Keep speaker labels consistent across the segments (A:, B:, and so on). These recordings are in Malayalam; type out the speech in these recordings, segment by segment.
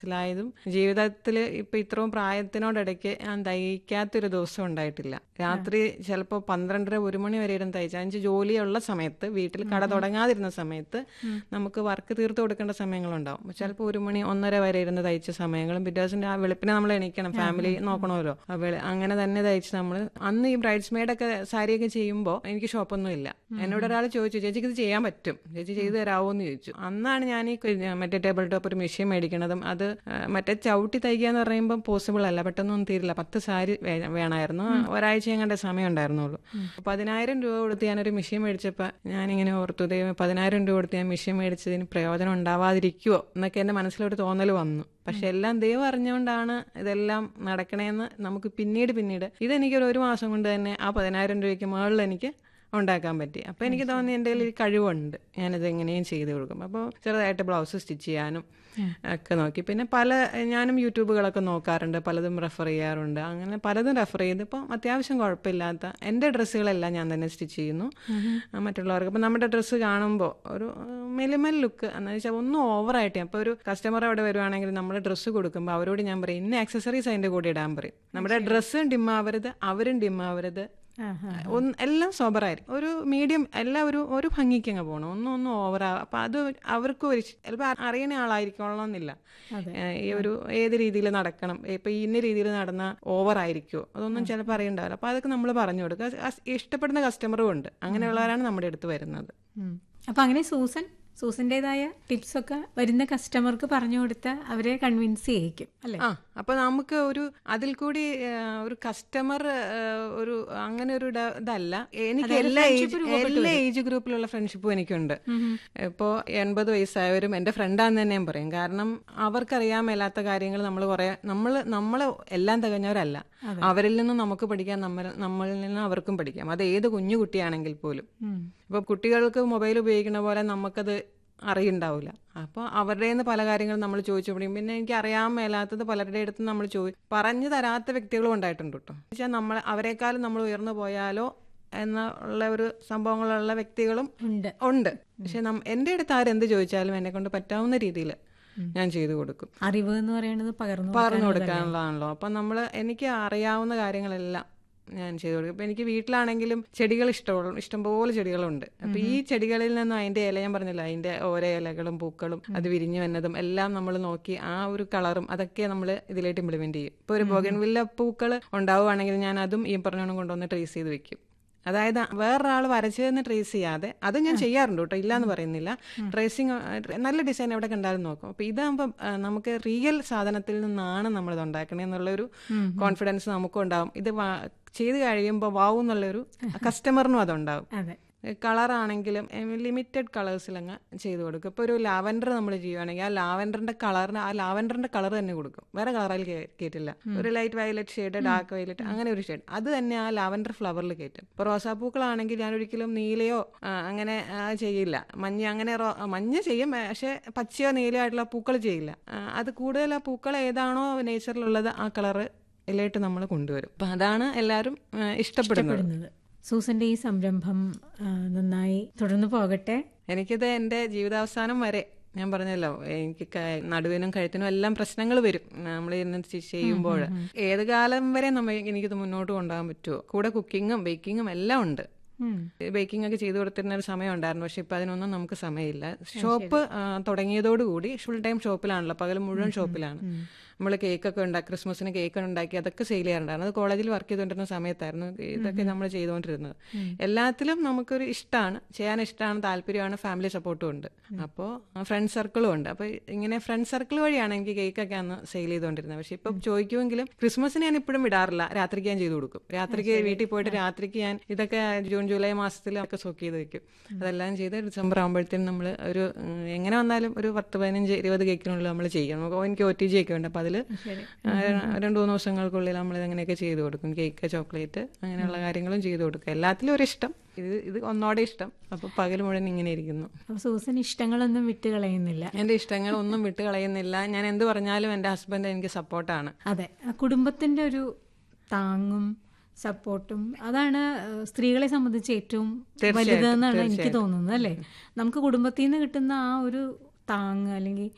A: മനസ്സിലായതും ജീവിതത്തിൽ ഇപ്പൊ ഇത്രയും പ്രായത്തിനോടിടയ്ക്ക് ഞാൻ തയ്ക്കാത്തൊരു ദിവസം ഉണ്ടായിട്ടില്ല രാത്രി ചിലപ്പോൾ പന്ത്രണ്ടര ഒരു മണി വരെ ഇരുന്ന് തയ്ച്ച അഞ്ച് ജോലിയുള്ള സമയത്ത് വീട്ടിൽ കട തുടങ്ങാതിരുന്ന സമയത്ത് നമുക്ക് വർക്ക് തീർത്ത് കൊടുക്കേണ്ട സമയങ്ങളുണ്ടാവും ചിലപ്പോൾ ഒരു മണി ഒന്നര വരെ ഇരുന്ന് തയ്ച്ച സമയങ്ങളും പിറ്റേ ദിവസം ആ വെളുപ്പിനെ നമ്മൾ എണീക്കണം ഫാമിലി നോക്കണമല്ലോ ആ വെളു- അങ്ങനെ തന്നെ തയ്ച്ച് നമ്മൾ അന്ന് ഈ ബ്രൈഡ്സ് മെയ്ഡൊക്കെ സാരിയൊക്കെ ചെയ്യുമ്പോൾ എനിക്ക് ഷോപ്പൊന്നും ഇല്ല എന്നോട് ഒരാൾ ചോദിച്ചു ചേച്ചിക്ക് ഇത് ചെയ്യാൻ പറ്റും ചേച്ചി ചെയ്തു തരാമോ എന്ന് ചോദിച്ചു അന്നാണ് ഞാൻ ഈ കുഞ്ഞ് മറ്റേ ടേബിൾ ടോപ്പ് ഒരു മെഷീൻ മേടിക്കണതും അത് ആ, മറ്റേ ചവിട്ടി തയ്ക്കുക എന്ന് പറയുമ്പോൾ പോസിബിൾ അല്ല പെട്ടെന്നൊന്നും തീരില്ല പത്ത് സാരി വേ- വേണമായിരുന്നു ഒരാഴ്ച കണ്ട സമയം ഉണ്ടായിരുന്നുള്ളൂ പതിനായിരം രൂപ കൊടുത്ത് ഞാനൊരു മെഷീൻ മേടിച്ചപ്പോൾ ഞാനിങ്ങനെ ഓർത്തു ദൈവം പതിനായിരം രൂപ കൊടുത്ത് ഞാൻ മെഷീൻ മേടിച്ചതിന് പ്രയോജനം ഉണ്ടാവാതിരിക്കുവോ എന്നൊക്കെ എൻ്റെ മനസ്സിലൊരു തോന്നൽ വന്നു പക്ഷെ എല്ലാം ദൈവം അറിഞ്ഞുകൊണ്ടാണ് ഇതെല്ലാം നടക്കണേന്ന് നമുക്ക് പിന്നീട് പിന്നീട് ഇതെനിക്കൊരു ഒരു മാസം കൊണ്ട് തന്നെ ആ പതിനായിരം രൂപയ്ക്ക് മുകളിൽ എനിക്ക് ഉണ്ടാക്കാൻ പറ്റി അപ്പോൾ എനിക്ക് തോന്നി എൻ്റെ കയ്യിൽ ഒരു കഴിവുണ്ട് ഞാനിത് എങ്ങനെയും ചെയ്ത് കൊടുക്കും അപ്പോൾ ചെറുതായിട്ട് ബ്ലൗസ് സ്റ്റിച്ച് ചെയ്യാനും ഒക്കെ നോക്കി പിന്നെ പല ഞാനും യൂട്യൂബുകളൊക്കെ നോക്കാറുണ്ട് പലതും റെഫർ ചെയ്യാറുണ്ട് അങ്ങനെ പലതും റെഫർ ചെയ്ത് ഇപ്പം അത്യാവശ്യം കുഴപ്പമില്ലാത്ത എൻ്റെ ഡ്രസ്സുകളെല്ലാം ഞാൻ തന്നെ സ്റ്റിച്ച് ചെയ്യുന്നു ആ, മറ്റുള്ളവർക്ക് അപ്പം നമ്മുടെ ഡ്രസ്സ് കാണുമ്പോൾ ഒരു മിനിമൽ ലുക്ക് എന്ന് വെച്ചാൽ ഒന്നും ഓവറായിട്ട് അപ്പോൾ ഒരു കസ്റ്റമർ അവിടെ വരുവാണെങ്കിൽ നമ്മൾ ഡ്രസ്സ് കൊടുക്കുമ്പോൾ അവരോട് ഞാൻ പറയും ഇന്ന ആക്സസറീസ് അതിൻ്റെ കൂടെ ഇടാൻ പറയും നമ്മുടെ ഡ്രസ്സും ഡിമ്മാവരുത് അവരും ഡിമ്മാവരുത് ഒന്ന് എല്ലാം സോബറായിരിക്കും ഒരു മീഡിയം എല്ലാം ഒരു ഒരു ഭംഗിക്ക് അങ്ങ് പോകണം ഒന്നും ഒന്നും ഓവറാ അപ്പം അത് അവർക്ക് ഒരു ചിലപ്പോൾ അറിയണ ആളായിരിക്കണമെന്നില്ല ഏഹ് ഈ ഒരു ഏത് രീതിയിൽ നടക്കണം ഇപ്പം ഇന്ന രീതിയിൽ നടന്ന ഓവർ ആയിരിക്കുമോ അതൊന്നും ചിലപ്പോൾ അറിയണ്ടാവില്ല അപ്പോൾ അതൊക്കെ നമ്മൾ പറഞ്ഞു കൊടുക്കുക അസ് ഇഷ്ടപ്പെടുന്ന കസ്റ്റമറും ഉണ്ട് അങ്ങനെയുള്ളവരാണ് നമ്മുടെ അടുത്ത് വരുന്നത്
B: ഉം. അപ്പൊ അങ്ങനെ സൂസൻ സൂസന്റേതായ ടിപ്സ് ഒക്കെ വരുന്ന കസ്റ്റമർക്ക് പറഞ്ഞു കൊടുത്ത് അവരെ കൺവിൻസ് ചെയ്യിക്കും അല്ലെ
A: ആ അപ്പൊ നമുക്ക് ഒരു അതിൽ കൂടി ആ, ഒരു കസ്റ്റമർ ഒരു അങ്ങനെ ഒരു ഇട- ഇതല്ല എനിക്ക് എല്ലാ ഏജ് എല്ലാ ഏജ് ഗ്രൂപ്പിലുള്ള ഫ്രണ്ട്ഷിപ്പും എനിക്കുണ്ട് ഇപ്പോ എൺപത് വയസ്സായവരും എന്റെ ഫ്രണ്ടാന്ന് തന്നെ ഞാൻ പറയും കാരണം അവർക്കറിയാൻ മേലാത്ത കാര്യങ്ങൾ നമ്മൾ കുറെ നമ്മൾ നമ്മൾ എല്ലാം തികഞ്ഞവരല്ല അവരിൽ നിന്നും നമുക്ക് പഠിക്കാം നമ്മൾ നമ്മളിൽ നിന്ന് അവർക്കും പഠിക്കാം അത് ഏത് കുഞ്ഞു കുട്ടിയാണെങ്കിൽ പോലും ഇപ്പൊ കുട്ടികൾക്ക് മൊബൈൽ ഉപയോഗിക്കുന്ന പോലെ നമുക്കത് അറിയുണ്ടാവില്ല അപ്പോൾ അവരുടെ നിന്ന് പല കാര്യങ്ങളും നമ്മൾ ചോദിച്ചു പഠിക്കും പിന്നെ എനിക്ക് അറിയാൻ മേലാത്തത് പലരുടെ അടുത്ത് നമ്മൾ ചോദി പറഞ്ഞു തരാത്ത വ്യക്തികളും ഉണ്ടായിട്ടുണ്ട് കേട്ടോ വെച്ചാൽ നമ്മൾ അവരെക്കാളും നമ്മൾ ഉയർന്നു പോയാലോ എന്നുള്ള ഒരു സംഭവങ്ങളുള്ള വ്യക്തികളും
B: ഉണ്ട്
A: ഉണ്ട് പക്ഷെ നം- എൻ്റെ അടുത്ത് ആരെന്ത് ചോദിച്ചാലും എന്നെ കൊണ്ട് പറ്റാവുന്ന രീതിയിൽ ഞാൻ ചെയ്തു കൊടുക്കും
B: അറിവ് എന്ന് പറയുന്നത് പകർന്നു
A: പറഞ്ഞു കൊടുക്കാനുള്ളതാണല്ലോ അപ്പം നമ്മൾ എനിക്ക് അറിയാവുന്ന കാര്യങ്ങളെല്ലാം ഞാൻ ചെയ്തു കൊടുക്കും ഇപ്പം എനിക്ക് വീട്ടിലാണെങ്കിലും ചെടികൾ ഇഷ്ടമുള്ള ഇഷ്ടംപോലെ ചെടികളുണ്ട് അപ്പം ഈ ചെടികളിൽ നിന്നും അതിൻ്റെ ഇല ഞാൻ പറഞ്ഞല്ലോ അതിൻ്റെ ഓരോ ഇലകളും പൂക്കളും അത് വിരിഞ്ഞു വന്നതും എല്ലാം നമ്മൾ നോക്കി ആ ഒരു കളറും അതൊക്കെ നമ്മൾ ഇതിലേക്ക് ഇംപ്ലിമെന്റ് ചെയ്യും ഇപ്പോൾ ഒരു ബോഗൻവില്ല പൂക്കൾ ഉണ്ടാവുകയാണെങ്കിൽ ഞാൻ അതും ഈ പറഞ്ഞോണം കൊണ്ടുവന്ന് ട്രേസ് ചെയ്ത് വെക്കും അതായത് വേറൊരാൾ വരച്ചതെന്ന് ട്രേസ് ചെയ്യാതെ അത് ഞാൻ ചെയ്യാറുണ്ട് കേട്ടോ ഇല്ലാന്ന് പറയുന്നില്ല ട്രേസിങ് നല്ല ഡിസൈൻ എവിടെ കണ്ടാലും നോക്കും അപ്പോൾ ഇതാകുമ്പോൾ നമുക്ക് റിയൽ സാധനത്തിൽ നിന്നാണ് നമ്മളിത് ഉണ്ടാക്കണേ എന്നുള്ളൊരു കോൺഫിഡൻസ് നമുക്കും ഉണ്ടാവും ഇത് വാ- ചെയ്ത് കഴിയുമ്പോൾ വാവും എന്നുള്ളൊരു കസ്റ്റമറിനും അതുണ്ടാവും
B: അതെ
A: കളറാണെങ്കിലും ലിമിറ്റഡ് കളേഴ്സിലങ്ങ് ചെയ്ത് കൊടുക്കും ഇപ്പോൾ ഒരു ലാവൻഡർ നമ്മൾ ചെയ്യുവാണെങ്കിൽ ആ ലാവൻഡറിന്റെ കളറിന് ആ ലാവൻഡറിന്റെ കളർ തന്നെ കൊടുക്കും വേറെ കളറിൽ കയറ്റില്ല ഒരു light violet shade dark violet അങ്ങനെ ഒരു ഷെയ്ഡ് അത് തന്നെ ആ ലാവൻഡർ ഫ്ലവറിൽ കയറ്റും ഇപ്പോൾ റോസാപ്പൂക്കളാണെങ്കിൽ ഞാൻ ഒരിക്കലും നീലയോ ആ, അങ്ങനെ ആ, ചെയ്യില്ല മഞ്ഞ അങ്ങനെ റോ- മഞ്ഞ ചെയ്യും പക്ഷേ പച്ചയോ നീലയോ ആയിട്ടുള്ള പൂക്കൾ ചെയ്യില്ല ആ, അത് കൂടുതൽ ആ പൂക്കൾ ഏതാണോ നേച്ചറിലുള്ളത് ആ കളറ് ഇതിലായിട്ട് നമ്മൾ കൊണ്ടുവരും അപ്പം അതാണ് എല്ലാവരും ആ, ഇഷ്ടപ്പെടുന്നത്
B: ഇഷ്ടപ്പെടുന്നത് സൂസന്റെ ഈ സംരംഭം ആ, നന്നായി തുടർന്നു പോകട്ടെ
A: എനിക്കിത് എൻ്റെ ജീവിതാവസാനം വരെ ഞാൻ പറഞ്ഞല്ലോ എനിക്ക് ക- നടുവിനും കഴുത്തിനും എല്ലാം പ്രശ്നങ്ങൾ വരും നമ്മൾ ഇരുന്ന് സ്റ്റിച്ച് ചെയ്യുമ്പോൾ ഏത് കാലം വരെ നമ്മ എനിക്കിത് മുന്നോട്ട് കൊണ്ടുപോകാൻ പറ്റുമോ കൂടെ കുക്കിങ്ങും ബേക്കിങ്ങും എല്ലാം ഉണ്ട്
B: ഉം.
A: ബേക്കിംഗ് ഒക്കെ ചെയ്തു കൊടുത്തിരുന്ന ഒരു സമയം ഉണ്ടായിരുന്നു പക്ഷെ ഇപ്പം അതിനൊന്നും നമുക്ക് സമയമില്ല ഷോപ്പ് ആ, തുടങ്ങിയതോടുകൂടി ഫുൾ ടൈം ഷോപ്പിലാണല്ലോ പകൽ മുഴുവൻ ഷോപ്പിലാണ് നമ്മൾ കേക്കൊക്കെ ഉണ്ടാക്കി ക്രിസ്മസിന് കേക്ക് ഉണ്ടാക്കി അതൊക്കെ സെയിൽ ചെയ്യാറുണ്ടായിരുന്നു അത് കോളേജിൽ വർക്ക് ചെയ്തുകൊണ്ടിരുന്ന സമയത്തായിരുന്നു ഇതൊക്കെ നമ്മൾ ചെയ്തുകൊണ്ടിരുന്നത് എല്ലാത്തിലും നമുക്കൊരു ഇഷ്ടമാണ് ചെയ്യാൻ ഇഷ്ടമാണ് താല്പര്യമാണ് ഫാമിലി സപ്പോർട്ടും ഉണ്ട് അപ്പോൾ ഫ്രണ്ട് സർക്കിളും ഉണ്ട് അപ്പോൾ ഇങ്ങനെ ഫ്രണ്ട് സർക്കിൾ വഴിയാണ് എനിക്ക് കേക്കൊക്കെ അന്ന് സെയിൽ ചെയ്തുകൊണ്ടിരുന്നത് പക്ഷെ ഇപ്പം ചോദിക്കുമെങ്കിലും ക്രിസ്മസിന് ഞാൻ ഇപ്പോഴും വിടാറില്ല രാത്രിക്ക് ഞാൻ ചെയ്തു കൊടുക്കും രാത്രിക്ക് വീട്ടിൽ പോയിട്ട് രാത്രിക്ക് ഞാൻ ഇതൊക്കെ ജൂൺ ജൂലൈ മാസത്തിൽ ഒക്കെ സോക്ക് ചെയ്ത് വെക്കും അതെല്ലാം ചെയ്ത് ഡിസംബർ ആകുമ്പോഴത്തേനും നമ്മൾ ഒരു ഉം, എങ്ങനെ വന്നാലും ഒരു പത്ത് പതിനഞ്ച് ഇരുപത് കേക്കിനുള്ളിൽ നമ്മൾ ചെയ്യണം നമുക്ക് എനിക്ക് ഒ ടി ജി ഒക്കെ ഉണ്ട് അപ്പോൾ അതിൽ
B: ശരി
A: രണ്ട് മൂന്ന് ദിവസങ്ങൾക്കുള്ളിൽ നമ്മൾ ഇങ്ങനെയൊക്കെ ചെയ്തു കൊടുക്കും കേക്ക് ചോക്ലേറ്റ് അങ്ങനെയുള്ള കാര്യങ്ങളും ചെയ്തു കൊടുക്കും എല്ലാത്തിലും ഒരു ഇഷ്ടം ഇത് ഇത് ഒന്നോടെ ഇഷ്ടം അപ്പോൾ പകൽ മുഴുവൻ ഇങ്ങനെ ഇരിക്കുന്നു
B: അപ്പൊ സൂസൻ ഇഷ്ടങ്ങളൊന്നും വിട്ടുകളയുന്നില്ല
A: എൻ്റെ ഇഷ്ടങ്ങൾ ഒന്നും വിട്ട് കളയുന്നില്ല ഞാൻ എന്ത് പറഞ്ഞാലും എൻ്റെ ഹസ്ബൻഡ് എനിക്ക് സപ്പോർട്ടാണ്
B: അതെ ആ കുടുംബത്തിന്റെ ഒരു താങ്ങും സപ്പോർട്ടും അതാണ് ഏഹ്, സ്ത്രീകളെ സംബന്ധിച്ച് ഏറ്റവും വലുതെന്നാണ് എനിക്ക് തോന്നുന്നത് അല്ലേ നമുക്ക് കുടുംബത്തിൽ നിന്ന് കിട്ടുന്ന ആ ഒരു താങ്ങ് അല്ലെങ്കിൽ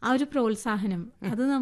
B: ആ ഒരു പ്രോത്സാഹനം അത്